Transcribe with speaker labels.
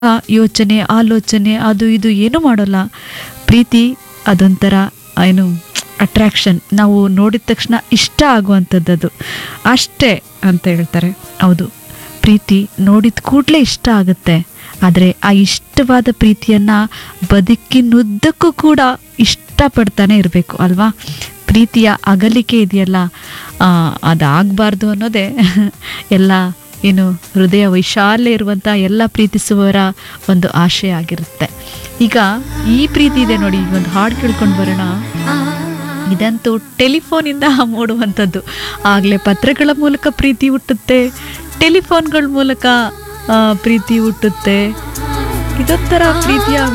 Speaker 1: ಆ ಯೋಚನೆ ಆಲೋಚನೆ ಅದು ಇದು ಏನು ಮಾಡೋಲ್ಲ ಪ್ರೀತಿ ಅದೊಂಥರ ಏನು ಅಟ್ರಾಕ್ಷನ್ ನಾವು ನೋಡಿದ ತಕ್ಷಣ ಇಷ್ಟ ಆಗುವಂಥದ್ದು ಅಷ್ಟೇ ಅಂತ ಹೇಳ್ತಾರೆ ಹೌದು ಪ್ರೀತಿ ನೋಡಿದ ಕೂಡಲೇ ಇಷ್ಟ ಆಗುತ್ತೆ ಆದರೆ ಆ ಇಷ್ಟವಾದ ಪ್ರೀತಿಯನ್ನು ಬದುಕಿನುದ್ದಕ್ಕೂ ಕೂಡ ಇಷ್ಟಪಡ್ತಾನೆ ಇರಬೇಕು ಅಲ್ವಾ ಪ್ರೀತಿಯ ಅಗಲಿಕೆ ಇದೆಯಲ್ಲ ಅದಾಗಬಾರ್ದು ಅನ್ನೋದೇ ಎಲ್ಲ ಏನು ಹೃದಯ ವೈಶಾಲ್ಯ ಇರುವಂಥ ಎಲ್ಲ ಪ್ರೀತಿಸುವವರ ಒಂದು ಆಶಯ ಆಗಿರುತ್ತೆ ಈಗ ಈ ಪ್ರೀತಿ ಇದೆ ನೋಡಿ ಈಗ ಒಂದು ಹಾಡು ಕೇಳ್ಕೊಂಡು ಬರೋಣ ಇದಂತೂ ಟೆಲಿಫೋನಿಂದ ಮೂಡುವಂಥದ್ದು ಆಗಲೇ ಪತ್ರಗಳ ಮೂಲಕ ಪ್ರೀತಿ ಹುಟ್ಟುತ್ತೆ ಟೆಲಿಫೋನ್ಗಳ ಮೂಲಕ ಆ, ಪ್ರೀತಿ ಹುಟ್ಟುತ್ತೆ ಇದೊಂಥರ ಪ್ರೀತಿಯ